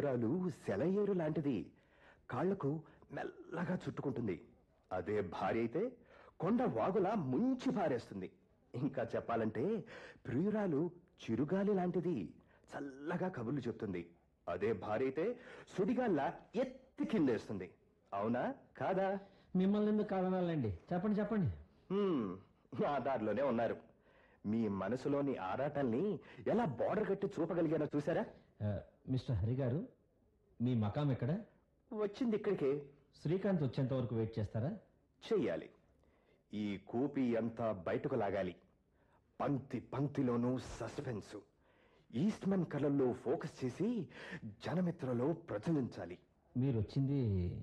ప్రియురాలు సెలయేరు లాంటిది కాళ్లకు మెల్లగా చుట్టుకుంటుంది అదే భార్య అయితే కొండ వాగులా ముంచి పారేస్తుంది ఇంకా చెప్పాలంటే ప్రియురాలు చిరుగాలి లాంటిది చల్లగా కబుర్లు చెప్తుంది అదే భార్య అయితే సుడిగాల్లా ఎత్తి కిందేస్తుంది అవునా కాదా మిమ్మల్ని ఎందుకు కాదనాలండి చెప్పండి చెప్పండి హ్మ్, నా దారిలోనే ఉన్నారు మీ మనసులోని ఆరాటాల్ని ఎలా బోర్డర్ కట్టి చూపగలిగానో చూసారా ఆ, మిస్టర్ హరి గారు మీ మకాం ఎక్కడ వచ్చింది ఇక్కడికే శ్రీకాంత్ వచ్చేంత వరకు వెయిట్ చేస్తారా చెయ్యాలి ఈ కూపి అంతా బయటకు లాగాలి పంక్తి పంక్తిలోనూ సస్పెన్స్ ఈస్ట్మన్ కళల్లో ఫోకస్ చేసి జనమిత్రలో ప్రచురించాలి మీరు వచ్చింది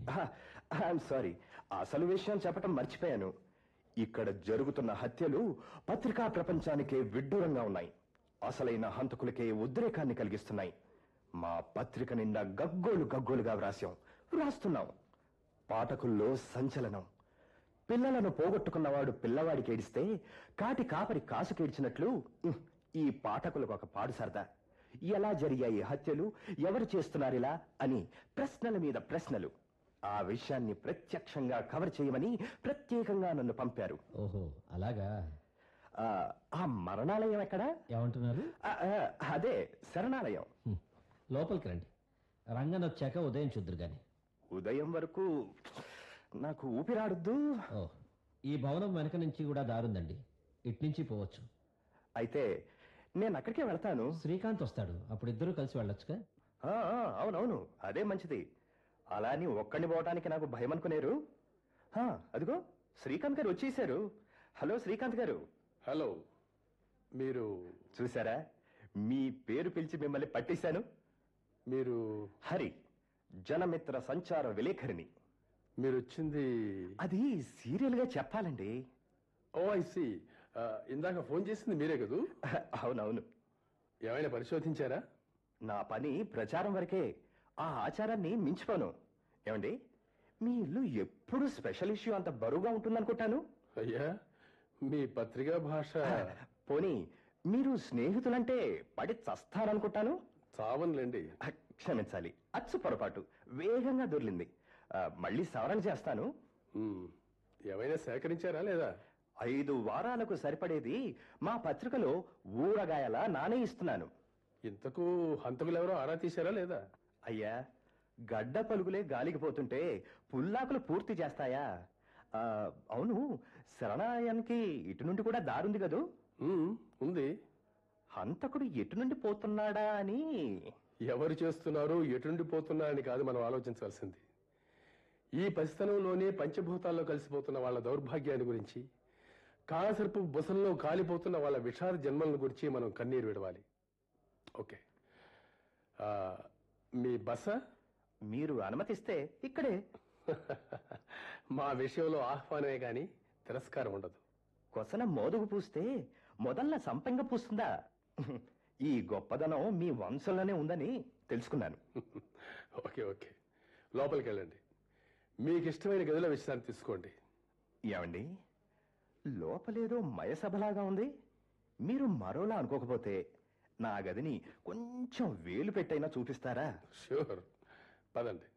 ఐఎమ్ సారీ అసలు విషయం చెప్పటం మర్చిపోయాను ఇక్కడ జరుగుతున్న హత్యలు పత్రికా ప్రపంచానికే విడ్డూరంగా ఉన్నాయి అసలైన హంతకులకే ఉద్రేకాన్ని కలిగిస్తున్నాయి మా పత్రిక నిండా గగ్గోలు గగ్గోలుగా వ్రాసాం వ్రాస్తున్నాం పాఠకుల్లో సంచలనం పిల్లలను పోగొట్టుకున్నవాడు పిల్లవాడికి ఏడిస్తే కాటి కాపరి కాసుకేడ్చినట్లు ఉహ్, ఈ పాఠకులకు ఒక పాడు సరదా ఎలా జరిగాయి హత్యలు ఎవరు చేస్తున్నారిలా అని ప్రశ్నల మీద ప్రశ్నలు ఆ విషయాన్ని ప్రత్యక్షంగా కవర్ చేయమని ప్రత్యేకంగా నన్ను పంపారు ఓహో అలాగా ఆ, ఆ మరణాలయం ఎక్కడా ఏమంటున్నారు ఆ, ఆ, అదే శరణాలయం హ్మ్. లోపలికి రండి రంగన్ వచ్చాక ఉదయం చూద్దరు గాని ఉదయం వరకు నాకు ఊపిరాడద్దు ఓ ఈ భవనం వెనక నుంచి కూడా దారుందండి ఇటు నుంచి పోవచ్చు అయితే నేను అక్కడికే వెళ్తాను శ్రీకాంత్ వస్తాడు అప్పుడు ఇద్దరు కలిసి వెళ్ళొచ్చుగా ఆ, ఆ, అవునవును అదే మంచిది అలా అని ఒక్కడిని పోవటానికి నాకు భయం అనుకునేరు హా, అదిగో శ్రీకాంత్ గారు వచ్చేసారు హలో శ్రీకాంత్ గారు హలో మీరు చూసారా మీ పేరు పిలిచి మిమ్మల్ని పట్టేశాను మీరు హరి జనమిత్ర సంచార విలేఖరిని మీరు వచ్చింది అది సీరియల్ గా చెప్పాలండి ఓ ఐసి ఇందాక ఫోన్ చేసింది మీరే కదూ అవునవును ఏమైనా పరిశోధించారా నా పని ప్రచారం వరకే ఆ ఆచారాన్ని మించిపోను ఏమండి మీ ఇల్లు ఎప్పుడు స్పెషల్ ఇష్యూ అంత బరువుగా ఉంటుందనుకుంటాను అయ్యా మీ పత్రికా భాష పోనీ మీరు స్నేహితులంటే పడి చస్తారనుకుంటాను చావనులేండి ఆ, క్షమించాలి అచ్చు పొరపాటు వేగంగా దొర్లింది ఆ, మళ్ళీ సవరణ చేస్తాను ఉమ్, ఏమైనా సేకరించారా లేదా ఐదు వారాలకు సరిపడేది మా పత్రికలో ఊరగాయల నానే ఇస్తున్నాను ఇంతకు హంతకులు ఎవరో ఆరా తీశారా లేదా అయ్యా గడ్డ పలుగులే గాలికి పోతుంటే పుల్లాకులు పూర్తి చేస్తాయా ఆ, అవును శరణాయానికి ఇటు నుండి కూడా దారుంది కదూ ఉమ్, ఉంది హంతకుడు ఎటు నుండి పోతున్నాడా అని ఎవరు చేస్తున్నారు ఎటుండి పోతున్నారని కాదు మనం ఆలోచించాల్సింది ఈ పసితనంలోనే పంచభూతాల్లో కలిసిపోతున్న వాళ్ళ దౌర్భాగ్యాన్ని గురించి కాలసర్పు బుసల్లో కాలిపోతున్న వాళ్ళ విషాద జన్మలను గురించి మనం కన్నీరు విడవాలి ఓకే ఆ, మీ బస మీరు అనుమతిస్తే ఇక్కడే మా విషయంలో ఆహ్వానమే గాని తిరస్కారం ఉండదు కొసన మోదుగు పూస్తే మొదల్ల సంపెంగ పూస్తుందా ఈ గొప్పదనం మీ వంశంలోనే ఉందని తెలుసుకున్నాను ఓకే ఓకే లోపలికి వెళ్ళండి మీకు ఇష్టమైన గదిలో విశ్రాంతి తీసుకోండి ఏమండి లోపలేదో మయసభలాగా ఉంది మీరు మరోలా అనుకోకపోతే నా గదిని కొంచెం వేలు పెట్టైనా చూపిస్తారా షూర్ పదండి